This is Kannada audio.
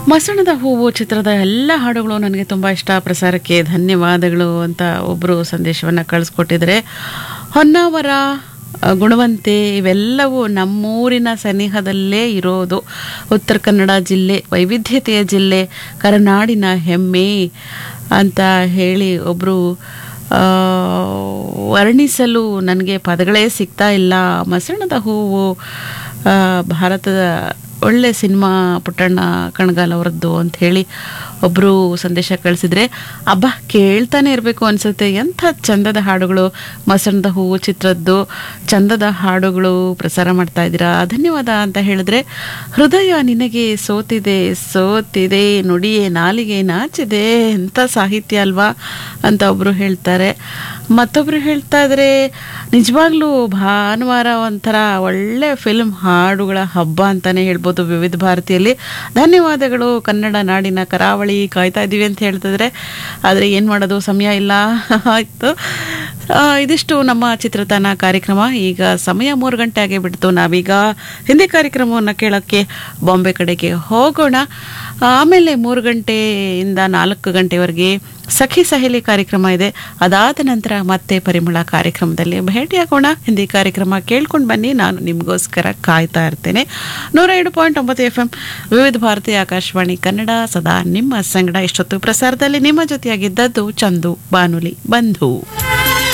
ಮಸಣದ ಹೂವು ಚಿತ್ರದ ಎಲ್ಲ ಹಾಡುಗಳು ನನಗೆ ತುಂಬ ಇಷ್ಟ ಪ್ರಸಾರಕ್ಕೆ ಧನ್ಯವಾದಗಳು ಅಂತ ಒಬ್ಬರು ಸಂದೇಶವನ್ನು ಕಳಿಸ್ಕೊಟ್ಟಿದ್ದಾರೆ ಹೊನ್ನಾವರ ಆ, ಗುಣವಂತೆ ಇವೆಲ್ಲವೂ ನಮ್ಮೂರಿನ ಸನಿಹದಲ್ಲೇ ಇರೋದು ಉತ್ತರ ಕನ್ನಡ ಜಿಲ್ಲೆ ವೈವಿಧ್ಯತೆಯ ಜಿಲ್ಲೆ ಕರನಾಡಿನ ಹೆಮ್ಮೆ ಅಂತ ಹೇಳಿ ಒಬ್ಬರು ವರ್ಣಿಸಲು ನನಗೆ ಪದಗಳೇ ಸಿಗ್ತಾ ಇಲ್ಲ ಮಸಣದ ಹೂವು ಆ, ಭಾರತದ ಒಳ್ಳೆ ಸಿನಿಮಾ ಪುಟ್ಟಣ್ಣ ಕಣಗಾಲ್ ಅವರದ್ದು ಅಂತ ಹೇಳಿ ಒಬ್ಬರು ಸಂದೇಶ ಕಳಿಸಿದ್ರೆ ಅಬ್ಬ ಕೇಳ್ತಾನೆ ಇರಬೇಕು ಅನಿಸುತ್ತೆ ಎಂಥ ಚಂದದ ಹಾಡುಗಳು ಮಸಣದ ಹೂವು ಚಿತ್ರದ್ದು ಚಂದದ ಹಾಡುಗಳು ಪ್ರಸಾರ ಮಾಡ್ತಾ ಇದ್ದೀರಾ ಧನ್ಯವಾದ ಅಂತ ಹೇಳಿದ್ರೆ ಹೃದಯ ನಿನಗೆ ಸೋತಿದೆ ಸೋತಿದೆ ನುಡಿಯೇ ನಾಲಿಗೆ ನಾಚಿದೆ ಎಂಥ ಸಾಹಿತ್ಯ ಅಲ್ವಾ ಅಂತ ಒಬ್ಬರು ಹೇಳ್ತಾರೆ ಮತ್ತೊಬ್ರು ಹೇಳ್ತಾ ಇದ್ರೆ ನಿಜವಾಗ್ಲೂ ಭಾನುವಾರ ಒಂಥರ ಒಳ್ಳೆ ಫಿಲ್ಮ್ ಹಾಡುಗಳ ಹಬ್ಬ ಅಂತಾನೆ ಹೇಳ್ಬೋದು ವಿವಿಧ ಭಾರತಿಯಲ್ಲಿ ಧನ್ಯವಾದಗಳು ಕನ್ನಡ ನಾಡಿನ ಕರಾವಳಿ ಕಾಯ್ತಾ ಇದ್ದೀವಿ ಅಂತ ಹೇಳ್ತಿದ್ರೆ ಆದರೆ ಏನು ಮಾಡೋದು ಸಮಯ ಇಲ್ಲ ಆಯಿತು ಇದಿಷ್ಟು ನಮ್ಮ ಚಿತ್ರತಾಣ ಕಾರ್ಯಕ್ರಮ ಈಗ ಸಮಯ ಮೂರು ಗಂಟೆ ಆಗೇ ಬಿಡ್ತು ನಾವೀಗ ಹಿಂದಿ ಕಾರ್ಯಕ್ರಮವನ್ನು ಕೇಳೋಕ್ಕೆ ಬಾಂಬೆ ಕಡೆಗೆ ಹೋಗೋಣ ಆಮೇಲೆ ಮೂರು ಗಂಟೆಯಿಂದ ನಾಲ್ಕು ಗಂಟೆವರೆಗೆ ಸಖಿ ಸಹೇಲಿ ಕಾರ್ಯಕ್ರಮ ಇದೆ ಅದಾದ ನಂತರ ಮತ್ತೆ ಪರಿಮಳ ಕಾರ್ಯಕ್ರಮದಲ್ಲಿ ಭೇಟಿಯಾಗೋಣ ಹಿಂದಿ ಕಾರ್ಯಕ್ರಮ ಕೇಳ್ಕೊಂಡು ಬನ್ನಿ ನಾನು ನಿಮಗೋಸ್ಕರ ಕಾಯ್ತಾ ಇರ್ತೇನೆ ನೂರ ಎರಡು ಪಾಯಿಂಟ್ ಒಂಬತ್ತು ಎಫ್ ಎಂ ವಿವಿಧ ಭಾರತೀಯ ಆಕಾಶವಾಣಿ ಕನ್ನಡ ಸದಾ ನಿಮ್ಮ ಸಂಗಡ ಇಷ್ಟೊತ್ತು ಪ್ರಸಾರದಲ್ಲಿ ನಿಮ್ಮ ಜೊತೆಯಾಗಿದ್ದದ್ದು ಚಂದು ಬಾನುಲಿ ಬಂಧು